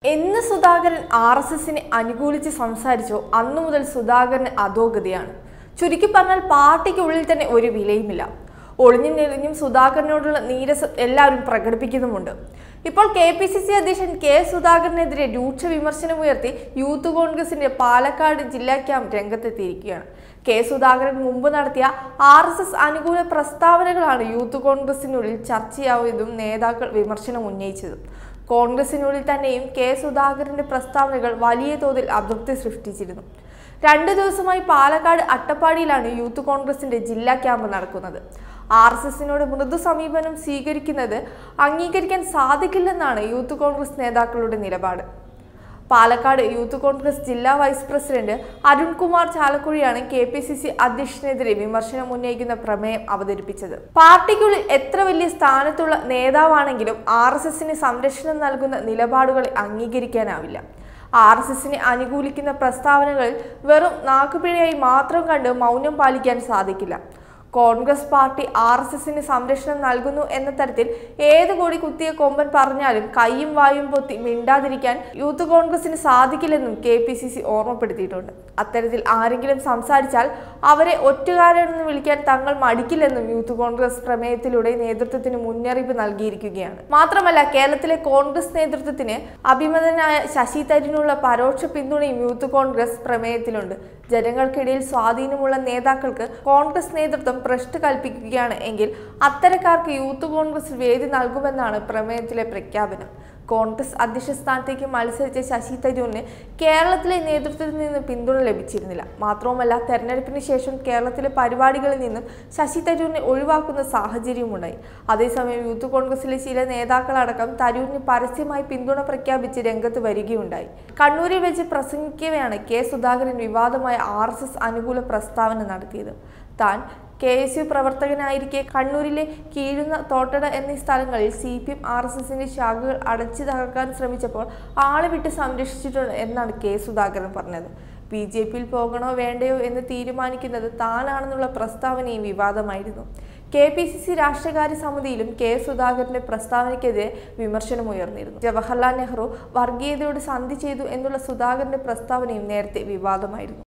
എന്ന് Sudhakaran R S എസിനെ അനുകൂലിച്ച് സംസാരിച്ചോ അന്നു മുതൽ സുധാകരന് അധോഗതിയാണ് ചുരുക്കി പറഞ്ഞാൽ പാർട്ടിക്കുള്ളിൽ തന്നെ ഒരു വിലയുമില്ല ഒളിഞ്ഞും നെളിഞ്ഞും സുധാകരനോടുള്ള നീരസം എല്ലാവരും പ്രകടിപ്പിക്കുന്നുമുണ്ട് ഇപ്പോൾ കെ പി സി സി അധ്യക്ഷൻ കെ സുധാകരനെതിരെ രൂക്ഷ വിമർശനമുയർത്തി യൂത്ത് കോൺഗ്രസിന്റെ പാലക്കാട് ജില്ലാ ക്യാമ്പ് രംഗത്തെത്തിയിരിക്കുകയാണ് കെ സുധാകരൻ മുമ്പ് നടത്തിയ ആർ എസ് എസ് അനുകൂല പ്രസ്താവനകളാണ് യൂത്ത് കോൺഗ്രസിനുള്ളിൽ ചർച്ചയാവുന്നതും നേതാക്കൾ വിമർശനം ഉന്നയിച്ചതും കോൺഗ്രസിനുള്ളിൽ തന്നെയും കെ സുധാകരന്റെ പ്രസ്താവനകൾ വലിയ തോതിൽ അതൃപ്തി സൃഷ്ടിച്ചിരുന്നു രണ്ടു ദിവസമായി പാലക്കാട് അട്ടപ്പാടിയിലാണ് യൂത്ത് കോൺഗ്രസിന്റെ ജില്ലാ ക്യാമ്പ് നടക്കുന്നത് ആർ എസ് എസിനോട് മൃദു സമീപനം സ്വീകരിക്കുന്നത് അംഗീകരിക്കാൻ സാധിക്കില്ലെന്നാണ് യൂത്ത് കോൺഗ്രസ് നേതാക്കളുടെ നിലപാട് പാലക്കാട് യൂത്ത് കോൺഗ്രസ് ജില്ലാ വൈസ് പ്രസിഡന്റ് അരുൺകുമാർ ചാലക്കുഴിയാണ് കെ പി സി സി അധ്യക്ഷനെതിരെ വിമർശനം ഉന്നയിക്കുന്ന പ്രമേയം അവതരിപ്പിച്ചത് പാർട്ടിക്കുള്ളിൽ എത്ര വലിയ സ്ഥാനത്തുള്ള നേതാവാണെങ്കിലും ആർ എസ് എസിന് സംരക്ഷണം നൽകുന്ന നിലപാടുകളെ അംഗീകരിക്കാനാവില്ല ആർ എസ് എസിനെ അനുകൂലിക്കുന്ന പ്രസ്താവനകളിൽ വെറും നാക്കുപിഴയായി മാത്രം കണ്ട് മൗനം പാലിക്കാൻ സാധിക്കില്ല കോൺഗ്രസ് പാർട്ടി ആർ എസ് എസിന് സംരക്ഷണം നൽകുന്നു എന്ന തരത്തിൽ ഏത് കൊടി കുത്തിയ കൊമ്പൻ പറഞ്ഞാലും കൈയും വായും പൊത്തി മിണ്ടാതിരിക്കാൻ യൂത്ത് കോൺഗ്രസിന് സാധിക്കില്ലെന്നും കെ പി സി സി ഓർമ്മപ്പെടുത്തിയിട്ടുണ്ട് അത്തരത്തിൽ ആരെങ്കിലും സംസാരിച്ചാൽ അവരെ ഒറ്റുകാരെന്ന് വിളിക്കാൻ തങ്ങൾ മടിക്കില്ലെന്നും യൂത്ത് കോൺഗ്രസ് പ്രമേയത്തിലൂടെ നേതൃത്വത്തിന് മുന്നറിയിപ്പ് നൽകിയിരിക്കുകയാണ് മാത്രമല്ല കേരളത്തിലെ കോൺഗ്രസ് നേതൃത്വത്തിന് അഭിമതനായ ശശി തരൂരിനുള്ള പരോക്ഷ പിന്തുണയും യൂത്ത് കോൺഗ്രസ് പ്രമേയത്തിലുണ്ട് ജനങ്ങൾക്കിടയിൽ സ്വാധീനമുള്ള നേതാക്കൾക്ക് കോൺഗ്രസ് നേതൃത്വം ഭ്രഷ്ട് കൽപ്പിക്കുകയാണ് എങ്കിൽ അത്തരക്കാർക്ക് യൂത്ത് കോൺഗ്രസ് വേദി നൽകുമെന്നാണ് പ്രമേയത്തിലെ പ്രഖ്യാപനം കോൺഗ്രസ് അധ്യക്ഷ സ്ഥാനത്തേക്ക് മത്സരിച്ച ശശി തരൂരിന് കേരളത്തിലെ നേതൃത്വത്തിൽ നിന്ന് പിന്തുണ ലഭിച്ചിരുന്നില്ല മാത്രവുമല്ല തെരഞ്ഞെടുപ്പിന് ശേഷം കേരളത്തിലെ പരിപാടികളിൽ നിന്നും ശശി തരൂരിനെ ഒഴിവാക്കുന്ന സാഹചര്യവുമുണ്ടായി അതേസമയം യൂത്ത് കോൺഗ്രസിലെ ചില നേതാക്കളടക്കം തരൂരിന് പരസ്യമായി പിന്തുണ പ്രഖ്യാപിച്ച് രംഗത്ത് വരികയുണ്ടായി കണ്ണൂരിൽ വെച്ച് പ്രസംഗിക്കവെയാണ് കെ സുധാകരൻ വിവാദമായ ആർ അനുകൂല പ്രസ്താവന നടത്തിയത് താൻ കെ എസ് യു പ്രവർത്തകനായിരിക്കെ കണ്ണൂരിലെ കീഴുന്ന തോട്ടട എന്നീ സ്ഥലങ്ങളിൽ C P M R S എസിന്റെ ശാഖകൾ അടച്ചു തകർക്കാൻ ശ്രമിച്ചപ്പോൾ ആളെ വിട്ട് സംരക്ഷിച്ചിട്ടുണ്ട് എന്നാണ് കെ സുധാകരൻ പറഞ്ഞത് ബി ജെ പിയിൽ പോകണോ വേണ്ടയോ എന്ന് തീരുമാനിക്കുന്നത് താനാണെന്നുള്ള പ്രസ്താവനയും വിവാദമായിരുന്നു കെ പി സി സി രാഷ്ട്രീയകാര്യ സമിതിയിലും കെ സുധാകരന്റെ പ്രസ്താവനയ്ക്കെതിരെ വിമർശനമുയർന്നിരുന്നു ജവഹർലാൽ നെഹ്റു വർഗീയതയോട് സന്ധി ചെയ്തു എന്നുള്ള സുധാകരന്റെ പ്രസ്താവനയും നേരത്തെ വിവാദമായിരുന്നു